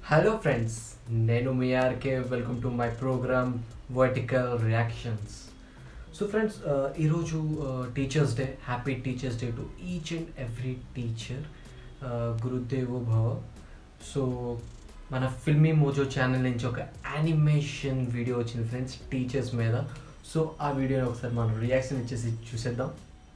Hello friends నేను మీ RK welcome to my programme vertical reactions so friends ఈరోజు teachers day happy teachers day to each and every teacher గురుదేవో భవ so మన Filmy Mojo channel నుంచి ఒక animation video వచ్చింది ఫ్రెండ్స్ టీచర్స్ మీద సో ఆ వీడియోని ఒకసారి మనం రియాక్షన్ ఇచ్చేసి చూసేద్దాం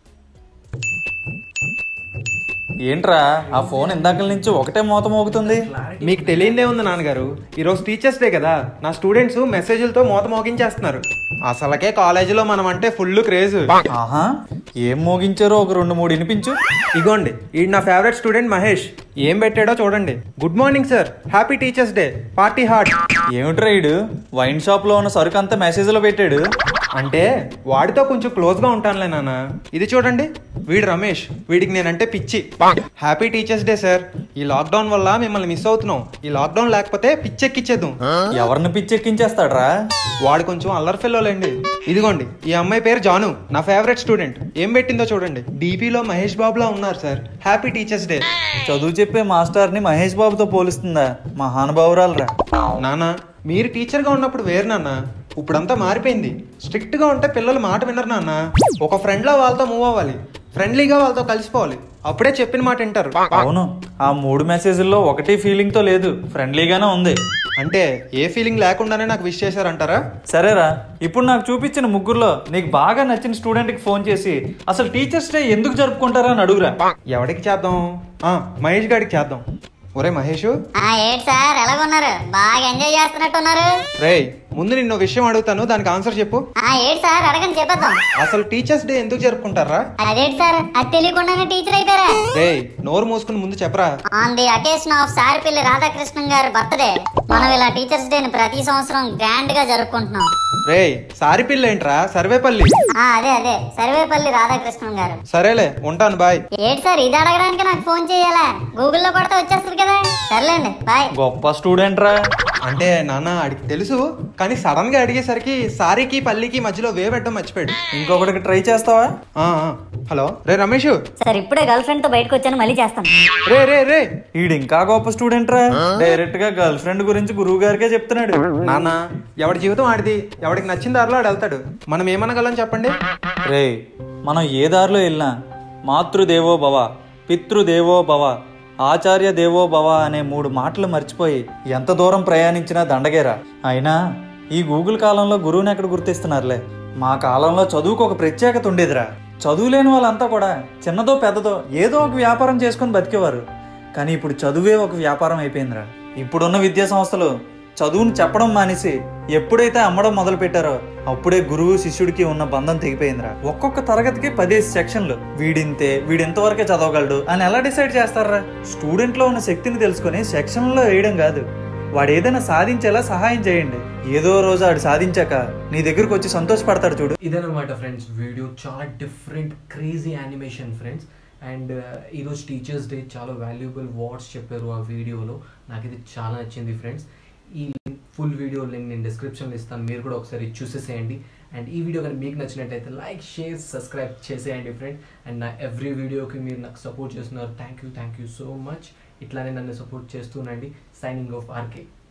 ఏంట్రా ఆ ఫోన్ ఇందాక నుంచి ఒకటే మూత మోగుతుంది మీకు తెలియదే ఉంది నాన్నగారు ఈరోజు టీచర్స్ డే కదా నా స్టూడెంట్స్ మెసేజ్లతో మోత మోగించేస్తున్నారు అసలకే కాలేజీలో మనం అంటే ఫుల్ క్రేజ్ ఆహా ఏం మోగించారో ఒక రెండు మూడు వినిపించు ఇగోండి ఈ నా ఫేవరెట్ స్టూడెంట్ మహేష్ ఏం పెట్టాడో చూడండి good morning sir happy teachers day party heart ఏమిట్రా ఈడు వైన్ షాప్ లో ఉన్న సరుకు అంతా మెసేజ్ లో పెట్టాడు అంటే వాడితో కొంచెం క్లోజ్ గా ఉంటానులే నాన్న ఇది చూడండి వీడు రమేష్ వీడికి నేనంటే పిచ్చి హ్యాపీ టీచర్స్ డే సార్ ఈ లాక్డౌన్ వల్ల మిమ్మల్ని మిస్ అవుతున్నాం ఈ లాక్డౌన్ లేకపోతే పిచ్చెక్కిచ్చేద్దాం ఎవరిని పిచ్చెక్కించేస్తాడ్రా వాడు కొంచెం అల్లరి పిల్లలండి ఇదిగోండి ఈ అమ్మాయి పేరు జాను నా ఫేవరెట్ స్టూడెంట్ ఏం పెట్టిందో చూడండి డీపీలో మహేష్ బాబులా ఉన్నారు సార్ హ్యాపీ టీచర్స్ డే చదువు చెప్పే మాస్టర్ ని మహేష్ బాబుతో పోలిస్తుందా మహానుభావురాలరా నాన్న మీరు టీచర్గా ఉన్నప్పుడు వేరు నాన్న ఇప్పుడంతా మారిపోయింది స్ట్రిక్ట్ గా ఉంటే పిల్లలు మాట వినరు నాన్న ఒక ఫ్రెండ్లా వాళ్ళతో మూవ్ అవ్వాలి ఫ్రెండ్లీగా వాళ్ళతో కలిసిపోవాలి అప్పుడే చెప్పిన మాట వింటారు అవును ఆ మూడు మెసేజ్ల్లో ఒకటి ఫీలింగ్ తో లేదు ఫ్రెండ్లీగానే ఉంది అంటే ఏ ఫీలింగ్ లేకుండానే నాకు విష్ చేశారంటారా సరేరా ఇప్పుడు నాకు చూపించిన ముగ్గురులో నీకు బాగా నచ్చిన స్టూడెంట్ కి ఫోన్ చేసి అసలు టీచర్స్ డే ఎందుకు జరుపుకుంటారా అని అడుగురా ఎవడికి చేద్దాం ఆ, మహేష్ గారికి చేద్దాం ఒరే మహేష్ ఆ ఏంటి సార్ ఎలాగున్నారు బాగా ఎంజాయ్ చేస్తున్నట్టున్నారు రేయ్ ముందు నిన్ను విషయం అడుగుతాను దానికి ఆన్సర్ చెప్పు ఆ ఏంటి సార్ అడగండి చెప్పేద్దాం అసలు టీచర్స్ డే ఎందుకు జరుపుకుంటారా అదేంటి సార్ అది తెలియకుండానే టీచర్ అయిపోయారా రేయ్ నోరు మూసుకుని ముందు చెప్పరా on the occasion of Sarvepalli Radhakrishnan గారి బర్త్డే మనం ఇలా టీచర్స్ డేని ప్రతి సంవత్సరం గ్రాండ్ గా జరుపుకుంటున్నాం రేయ్ సారి పిల్ల ఏంట్రా సర్వేపల్లి ఆ అదే అదే సర్వేపల్లి రాధాకృష్ణన్ గారు సరేలే ఉంటాను బాయ్ ఏంటి సార్ ఇది అడగడానికి నాకు ఫోన్ చేయాలా గూగుల్లో కొడితే వచ్చేస్తుంది కదా సర్లేండి బాయ్ గొప్ప స్టూడెంట్ రా అంటే నాన్న అడిగి తెలుసు కానీ సడన్ గా అడిగేసరికి సారీకి పల్లికి మధ్యలో వే పెట్టడం మర్చిపోయాడు ఇంకొకటికి ట్రై చేస్తావా ఆ, ఆ. హలో రే రమేష్ సార్ ఇప్పుడే గర్ల్ ఫ్రెండ్ తో బయటకు వచ్చాను మళ్ళీ చేస్తాను రే రే రే ఈడు ఇంకా గొప్ప స్టూడెంట్ రా డైరెక్ట్ గా గర్ల్ ఫ్రెండ్ గురించి గురువు గారికే చెప్తున్నాడు నాన్న ఎవడి జీవితం ఆడిది ఎవడికి నచ్చిన దారిలో ఆడు వెళ్తాడు మనం ఏమనగలం చెప్పండి రే మనం ఏ దారిలో వెళ్ళినా మాతృదేవో భవ పితృదేవో భవ ఆచార్య దేవో భవ అనే మూడు మాటలు మర్చిపోయి ఎంత దూరం ప్రయాణించినా దండగేరా అయినా ఈ గూగుల్ కాలంలో గురువుని ఎక్కడ గుర్తిస్తున్నారులే మా కాలంలో చదువుకు ఒక ప్రత్యేకత ఉండేదిరా చదువు లేని వాళ్ళంతా కూడా చిన్నదో పెద్దదో ఏదో ఒక వ్యాపారం చేసుకొని బతికేవారు కానీ ఇప్పుడు చదువే ఒక వ్యాపారం అయిపోయిందిరా ఇప్పుడున్న విద్యా సంస్థలు చదువును చెప్పడం మానేసి ఎప్పుడైతే అమ్మడం మొదలు పెట్టారో అప్పుడే గురువు శిష్యుడికి ఉన్న బంధం తెగిపోయిందిరా ఒక్కొక్క తరగతికి పదేసి సెక్షన్లు వీడింతే వీడింతవరకే చదవగలడు అని ఎలా డిసైడ్ చేస్తారా స్టూడెంట్ లో ఉన్న శక్తిని తెలుసుకొని సెక్షన్లో వేయడం కాదు వాడు ఏదైనా సాధించేలా సహాయం చేయండి ఏదో రోజు ఆడు సాధించాక నీ దగ్గరకు వచ్చి సంతోషపడతాడు చూడు ఇదనమాట ఫ్రెండ్స్ వీడియో చాలా different crazy animation friends and ఈరోజు టీచర్స్ డే చాలా వాల్యుబుల్ వర్డ్స్ చెప్పారు ఆ వీడియోలో నాకు ఇది చాలా నచ్చింది ఫ్రెండ్స్ ఈ ఫుల్ వీడియో లింక్ నేను డిస్క్రిప్షన్లో ఇస్తాను మీరు కూడా ఒకసారి చూసేసేయండి అండ్ ఈ వీడియో కానీ మీకు నచ్చినట్టయితే లైక్ షేర్ సబ్స్క్రైబ్ చేసేయండి ఫ్రెండ్ అండ్ నా ఎవ్రీ వీడియోకి మీరు నాకు సపోర్ట్ చేస్తున్నారు thank you thank you so much ఇట్లానే నన్ను సపోర్ట్ చేస్తూనండి సైనింగ్ ఆఫ్ ఆర్కే